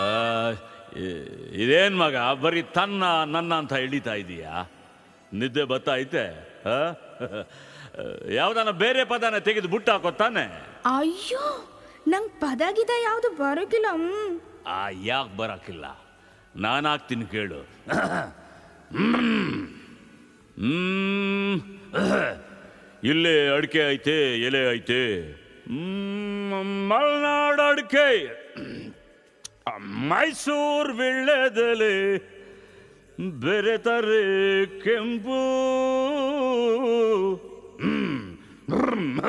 ಇದೇನು ಮಗ ಬರೀ ತನ್ನ ನನ್ನ ಅಂತ ಎಳಿತಾ ಇದೀಯಾ ನಿದ್ದೆ ಬತ್ತಾಯ್ತೆ ಯಾವ್ದಾನ ಬೇರೆ ಪದನ ತೆಗೆದು ಬುಟ್ಟ ಹಾಕೋ ತಾನೆ ಅಯ್ಯೋ ನಂಗೆ ಪದ ಗಿದ ಯಾವುದು ಬರೋಕಿಲ್ಲ ಹ್ಮ್ ಆ ಯಾಕೆ ಬರಕ್ಕಿಲ್ಲ ನಾನು ಹಾಕ್ತೀನಿ ಕೇಳು ಹ್ಮ್. ಇಲ್ಲೇ ಅಡಿಕೆ ಐತೆ ಎಲೆ ಐತೆ ಹ್ಮ್, ಮಲೆನಾಡು ಅಡಿಕೆ ಮೈಸೂರು ವಿಳ್ಳೆದೆಲೆ ಬೇರೆ ತಾರೆ ಕೆಂಪು ಹ್ಮ್. ಹ್ಮ್.